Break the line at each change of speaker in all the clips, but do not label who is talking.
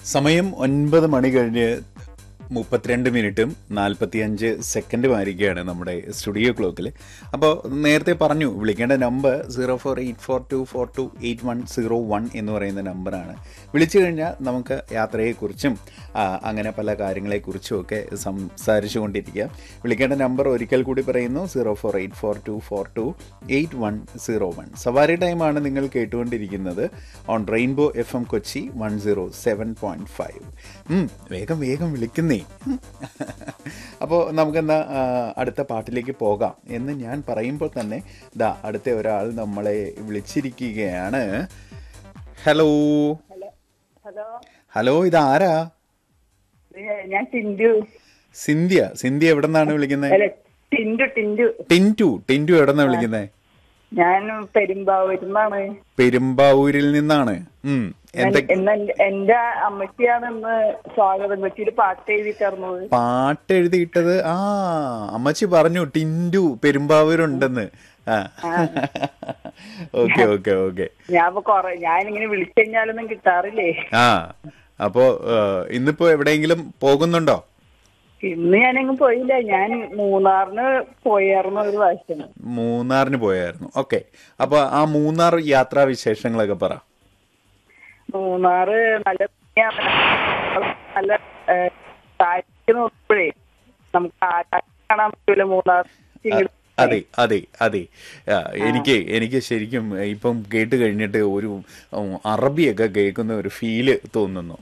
സമയം ഒൻപത് മണി കഴിഞ്ഞ് മുപ്പത്തിരണ്ട് മിനിറ്റും നാൽപ്പത്തിയഞ്ച് സെക്കൻഡും ആയിരിക്കുകയാണ് നമ്മുടെ സ്റ്റുഡിയോ ക്ലോക്കിൽ അപ്പോൾ നേരത്തെ പറഞ്ഞു വിളിക്കേണ്ട number zero four eight four two four two eight one zero one എന്ന് പറയുന്ന നമ്പറാണ് വിളിച്ചു കഴിഞ്ഞാൽ നമുക്ക് യാത്രയെക്കുറിച്ചും ആ, അങ്ങനെ പല കാര്യങ്ങളെക്കുറിച്ചും ഒക്കെ സംസാരിച്ചു കൊണ്ടിരിക്കുക വിളിക്കേണ്ട നമ്പർ ഒരിക്കൽ കൂടി പറയുന്നു zero four eight four two four two eight one zero one സവാരി ടൈമാണ് നിങ്ങൾ കേട്ടുകൊണ്ടിരിക്കുന്നത് on rainbow F M Kochi one zero seven point five വേഗം വേഗം വിളിക്കുന്നേ അപ്പോൾ നമുക്കെന്നാ ആ, അടുത്ത പാട്ടിലേക്ക് പോകാം എന്ന് ഞാൻ പറയുമ്പോൾ തന്നെ ദാ അടുത്ത ഒരാൾ നമ്മളെ വിളിച്ചിരിക്കുകയാണ് ഹലോ
ഹലോ
ഹലോ ഇതാരാ
ഏ, ഞാൻ ടിൻഡു
സിന്ധ്യ സിന്ധ്യ എവിടെ നിന്നാണ് വിളിക്കുന്നത്
അല്ല ടിൻഡു ടിൻഡു
ടിൻറ്റു ടിൻറ്റു എവിടെ നിന്നാണ് വിളിക്കുന്നത്
ഞാൻ പെരുമ്പാവൂരിന്നാണ്
പെരുമ്പാവൂരിൽ നിന്നാണ് ഉം. എന്ത
ഇന്ന് എന്റെ- എന്റെ അമ്മച്ചിയാണ് ഇന്ന് സ്വാഗതം കൊച്ചിയിൽ പാട്ട് എഴുതി തരുന്നത്
പാട്ട് എഴുതിയിട്ടത് ആ അമ്മച്ചി പറഞ്ഞു ടിൻറ്റു പെരുമ്പാവൂരുണ്ടെന്ന് ആ ഓക്കെ ഓക്കെ ഓക്കെ
ഞാൻ ഇപ്പൊ കൊറേ ഞാനിങ്ങനെ വിളിച്ചു കഴിഞ്ഞാലൊന്നും കിട്ടാറില്ലേ
ആ അപ്പോ ഏ, ഇന്നിപ്പോ എവിടെയെങ്കിലും പോകുന്നുണ്ടോ
ഇന്ന് ഞാനെങ്ങും പോയില്ല ഞാൻ മൂന്നാറിന് പോയായിരുന്നു ഒരു പ്രാവശ്യം
മൂന്നാറിന് പോയായിരുന്നു ഓക്കെ അപ്പൊ ആ മൂന്നാർ യാത്രാ വിശേഷങ്ങളൊക്കെ പറ
മൂന്നാറ് നല്ല ഭംഗിയാണ്. നല്ല ഏ, താഴേക്ക് നോക്കുമ്പോഴേ നമുക്ക് ആകാശം കാണാൻ പറ്റൂല മൂന്നാർ ചിങ്ങ-
അതെ അതെ അതെ ആ, എനിക്ക് എനിക്ക് ശരിക്കും ഇപ്പം കേട്ട് കഴിഞ്ഞിട്ട് ഒരു ഉം, അറബിയൊക്കെ കേൾക്കുന്ന ഒരു ഫീല് തോന്നുന്നു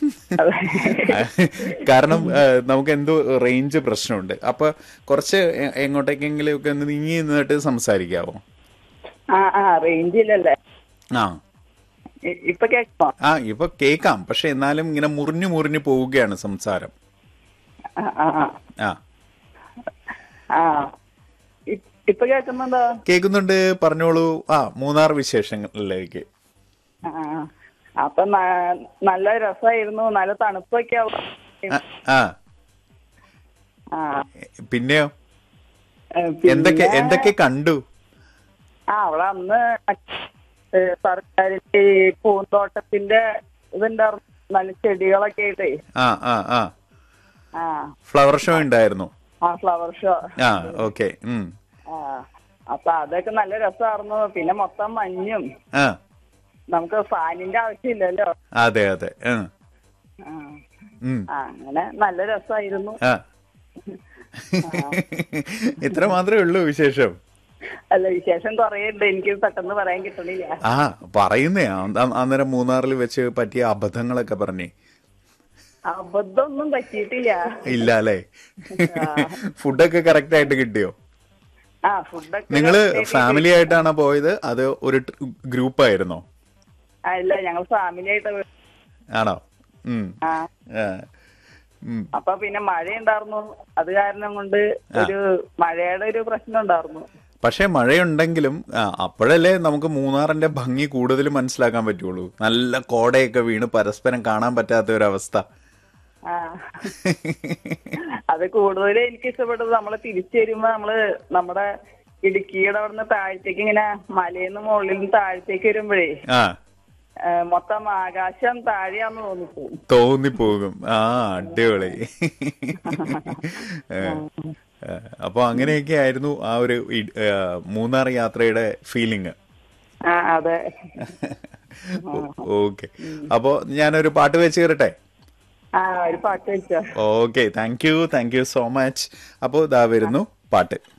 കാരണം ആ, നമുക്ക് എന്തോ റേഞ്ച് പ്രശ്നമുണ്ട് അപ്പൊ കുറച്ച് എ- എങ്ങോട്ടേക്കെങ്കിലും ഒക്കെ ഒന്ന് നീങ്ങി നിന്നിട്ട് സംസാരിക്കാവോ
ആ ആ റേഞ്ച് ഇല്ലല്ലേ
ആ
ഇ- ഇപ്പൊ കേൾക്കുമോ
ആ ഇപ്പൊ കേക്കാം പക്ഷെ എന്നാലും ഇങ്ങനെ മുറിഞ്ഞു മുറിഞ്ഞു പോവുകയാണ് സംസാരം
ആ ആ ആ.
ആ
ആ ഇ- ഇപ്പൊ കേൾക്കുന്നുണ്ടോ
കേൾക്കുന്നുണ്ട് പറഞ്ഞോളൂ ആ മൂന്നാർ വിശേഷങ്ങളിലേക്ക്
ആ ആ. അപ്പൊ ന- നല്ല രസമായിരുന്നു നല്ല തണുപ്പൊക്കെ ആവും.
ആ, ആ
ആ
പിന്നെയോ
ഏ, പിന്നെ-
എന്തൊക്കെ എന്തൊക്കെ കണ്ടു
ആ അവിടെ അന്ന് ഏ, സർക്കാരിന്റെ ഈ പൂന്തോട്ടത്തിന്റെ ഇതുണ്ടായിരുന്നു നല്ല ചെടികളൊക്കെ ആയിട്ടേ
ആ ആ ആ
ആ
ഫ്ലവർ ഷോ ഉണ്ടായിരുന്നു
ആ ഫ്ലവർ ഷോ
ആ ഓക്കെ ഉം
ആ അപ്പൊ അതൊക്കെ നല്ല രസമായിരുന്നു പിന്നെ മൊത്തം മഞ്ഞും
ആ
നമുക്ക് ഫാനിന്റെ ആവശ്യമില്ലല്ലോ
അതെ അതെ ആ
ആ
ഉം
ആ, അങ്ങനെ നല്ല രസമായിരുന്നു
ആ ഇത്ര മാത്രമേ ഉള്ളൂ വിശേഷം
അല്ല വിശേഷം കുറേ ഉണ്ട് എനിക്ക് പെട്ടെന്ന് പറയാൻ കിട്ടണില്ല
ആ പറയുന്നേ അ- അന്നേരം മൂന്നാറിൽ വെച്ച് പറ്റിയ അബദ്ധങ്ങളൊക്കെ പറഞ്ഞേ
അബദ്ധമൊന്നും പറ്റിയിട്ടില്ല
ഇല്ല അല്ലേ ഫുഡൊക്കെ കറക്റ്റ് ആയിട്ട് കിട്ടിയോ
ആ ഫുഡൊക്കെ
നിങ്ങള്
correct ആയിട്ട്
ഫാമിലി ആയിട്ടാണോ പോയത് അത് ഒരു ഗ്രൂപ്പ് ആയിരുന്നോ
ആ, ഇല്ല ഞങ്ങൾ ഫാമിലി ആയിട്ട് പോയി.
ആണോ ഉം
ആ
ആ. ഉം.
അപ്പൊ പിന്നെ മഴ ഉണ്ടായിരുന്നു അത് കാരണം കൊണ്ട് ഒരു മഴയുടെ ഒരു പ്രശ്നം ഉണ്ടായിരുന്നു
പക്ഷെ മഴയുണ്ടെങ്കിലും ആ, അപ്പോഴല്ലേ നമുക്ക് മൂന്നാറിന്റെ ഭംഗി കൂടുതൽ മനസ്സിലാക്കാൻ പറ്റുള്ളൂ നല്ല കോടയൊക്കെ വീണ് പരസ്പരം കാണാൻ പറ്റാത്ത ഒരു അവസ്ഥ
ആ അത് കൂടുതൽ എനിക്ക് ഇഷ്ടപ്പെട്ടത് നമ്മള് തിരിച്ചു വരുമ്പോ നമ്മള് നമ്മുടെ ഇടുക്കിയുടെ അവിടുന്ന് താഴത്തേക്ക് ഇങ്ങനെ മലയിന്ന് മുകളിൽ നിന്ന് താഴത്തേക്ക് വരുമ്പോഴേ
ആ
ഏ, മൊത്തം ആകാശം താഴെയാന്ന് തോന്നിപ്പോവും
തോന്നിപ്പോകും ആ അടിപൊളി ഏ, ഏ, അപ്പൊ അങ്ങനെയൊക്കെ ആയിരുന്നു ആ ഒരു ഇ- ഏ, മൂന്നാർ യാത്രയുടെ ഫീലിംഗ്
ആ അതെ
ഓക്കെ അപ്പോ ഞാനൊരു പാട്ട് വെച്ച് തരട്ടെ
ആ ഒരു പാട്ട് വെച്ചോ
okay thank you thank you so much അപ്പോൾ ഇതാ വരുന്നു പാട്ട്